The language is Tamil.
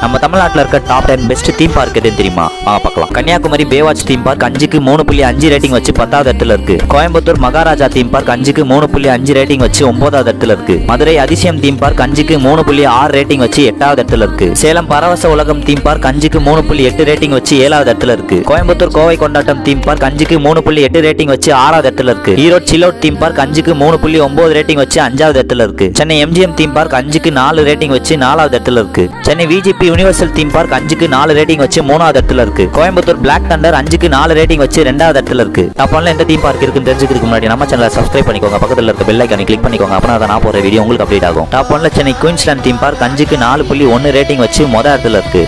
நம்ம தமிழ்நாட்டில் இருக்க top ten best theme park எதுன்னு தெரியுமா வாங்க பார்க்கலாம் கன்னியாகுமரி பேவாட்ச் தீம் பார்க் அஞ்சுக்கு மூணு புள்ளி அஞ்சு ரேட்டிங் வச்சு பத்தாவது இடத்துல இருக்கு கோயம்புத்தூர் மகாராஜா தீம் பார்க் அஞ்சுக்கு மூணு புள்ளி அஞ்சு ரேட்டிங் வச்சு ஒன்பதாவது இடத்துல இருக்கு மதுரை அதிசயம் தீம் பார்க் அஞ்சுக்கு மூணு புள்ளி ஆறு ரேட்டிங் வச்சு எட்டாவது இடத்துல இருக்கு சேலம் பரவச உலகம் தீம் பார்க் அஞ்சுக்கு மூணு புள்ளி எட்டு ரேட்டிங் வச்சு ஏழாவது இடத்துல இருக்கு கோயம்புத்தூர் கோவை கொண்டாட்டம் தீம் பார்க் அஞ்சுக்கு மூணு புள்ளி எட்டு ரேட்டிங் வச்சு ஆறாவது இடத்துல இருக்கு ஈரோடு சிலோட் தீம் பார்க் அஞ்சுக்கு மூணு புள்ளி ஒன்பது ரேட்டிங் வச்சு அஞ்சாவது இடத்துல இருக்கு சென்னை எம்ஜிஎம் தீம் பார்க் அஞ்சுக்கு நாலு ரேட்டிங் வச்சு நாலாவது இடத்துல இருக்கு Chennai VGP universal theme park அஞ்சுக்கு நாலு ரேட்டிங் வச்சு மூணாவது இடத்துல இருக்கு கோயம்புத்தூர் பிளாக் தண்டர் அஞ்சுக்கு நாலு ரேட்டிங் வச்சு ரெண்டாவது இடத்துல இருக்கு டாப் எந்த தீம் பார்க் இருக்குன்னு தெரிஞ்சுக்கிறதுக்கு முன்னாடி நம்ம சேனலை சப்ஸ்கிரைப் பண்ணிக்கோங்க பக்கத்துல இருக்க பெல் ஐக்கானை கிளிக் பண்ணிக்கோங்க அப்பனா தான் நான் போற வீடியோ உங்களுக்கு அப்டேட் ஆகும் டாப் ஒன்ல சென்னை குயின்ஸ்லாண்ட் தீம் பார்க் அஞ்சுக்கு நாலு புள்ளி ஒன்னு ரேட்டிங் வச்சு மொத இடத்துல இருக்கு